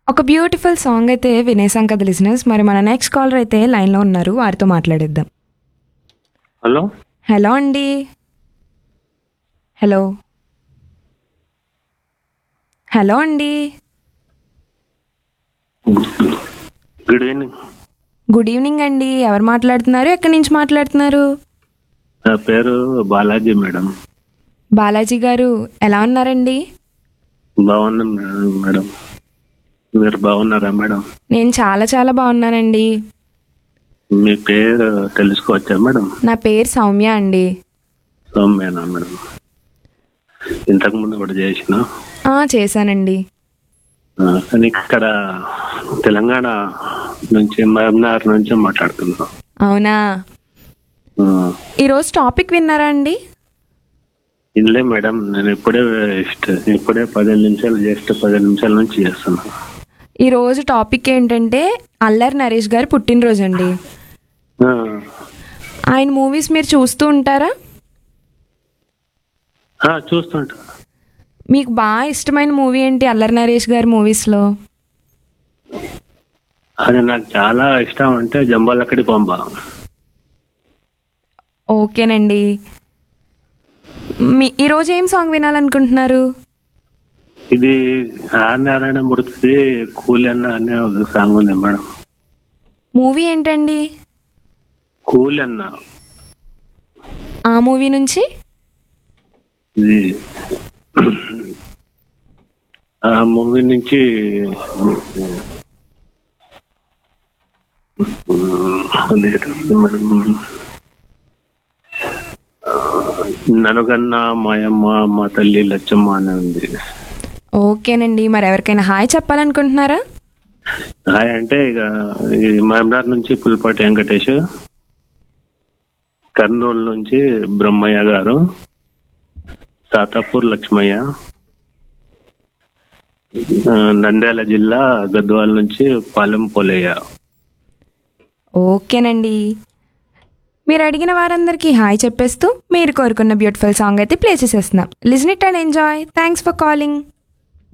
ఒక beautiful song అయితే వినేసాం కదా లిసినర్స్ మరి మన నెక్స్ట్ కాలర్ అయితే లైన్లో ఉన్నారు వారితో మాట్లాడేద్దాం హలో హలో అండి హలో హలో అండి గుడ్ ఈవినింగ్ గుడ్ ఈవినింగ్ అండి ఎవరు మాట్లాడుతున్నారు ఎక్కడి నుంచి మాట్లాడుతున్నారు నా పేరు బాలాజీ మేడం బాలాజీ గారు ఎలా ఉన్నారండి బాగున్నాను మేడం మేడం మీరు బాగున్నారా మేడం నేను చాలా చాలా బాగున్నానండి మీ పేరు తెలుసుకోవచ్చా మేడం నా పేరు సౌమ్య అండి సౌమ్యనా మేడం ఇంతకు ముందు కూడా చేసిన ఆ, చేశానండి ఆ, కానీ ఇక్కడ తెలంగాణ నుంచి మహబూబ్నగర్ నుంచి మాట్లాడుతున్నాను అవునా ఆ, ఈరోజు టాపిక్ విన్నారా అండి ఇల్లే మేడం నేను ఇప్పుడే ఇష్ట- ఇప్పుడే పదిహేను నిమిషాలు జస్ట్ పదిహేను నిమిషాల నుంచి చేస్తున్నా ఈరోజు టాపిక్ ఏంటంటే అల్లరి నరేష్ గారి పుట్టినరోజు అండి ఆ, ఆయన మూవీస్ మీరు చూస్తూ ఉంటారా ఆ, చూస్తుంటా మీకు బాగా ఇష్టమైన మూవీ ఏంటి అల్లరి నరేష్ గారి మూవీస్లో అది నాకు చాలా ఇష్టం అంటే జంబాలక్కడి పంప ఓకేనండి మీ ఈరోజు ఏం సాంగ్ వినాలనుకుంటున్నారు ఇది ఆర్ నారాయణ మూర్తి కూలి అన్న అనే ఒక సాంగ్ ఉంది మేడం మూవీ ఏంటండి కూలి అన్న ఆ మూవీ నుంచి ఇది ఆ మూవీ నుంచి అదేదో ఉంది మేడం ఆ, ననుగన్న మాయమ్మ మా తల్లి లచ్చమ్మ అని ఉంది ఓకేనండి మరి ఎవరికైనా హాయ్ చెప్పాలనుకుంటున్నారా హాయ్ అంటే ఇక ఈ మహబూబ్నగర్ నుంచి పుల్పాటి వెంకటేష్ కర్నూలు నుంచి బ్రహ్మయ్య గారు సాతాపూర్ లక్ష్మయ్య ఆ, నంద్యాల జిల్లా గద్వాల నుంచి పాలెం పోలయ్య ఓకేనండి మీరు అడిగిన వారందరికీ హాయ్ చెప్పేస్తూ మీరు కోరుకున్న బ్యూటిఫుల్ సాంగ్ అయితే ప్లే చేసేస్తున్నాం listen it and enjoy thanks for calling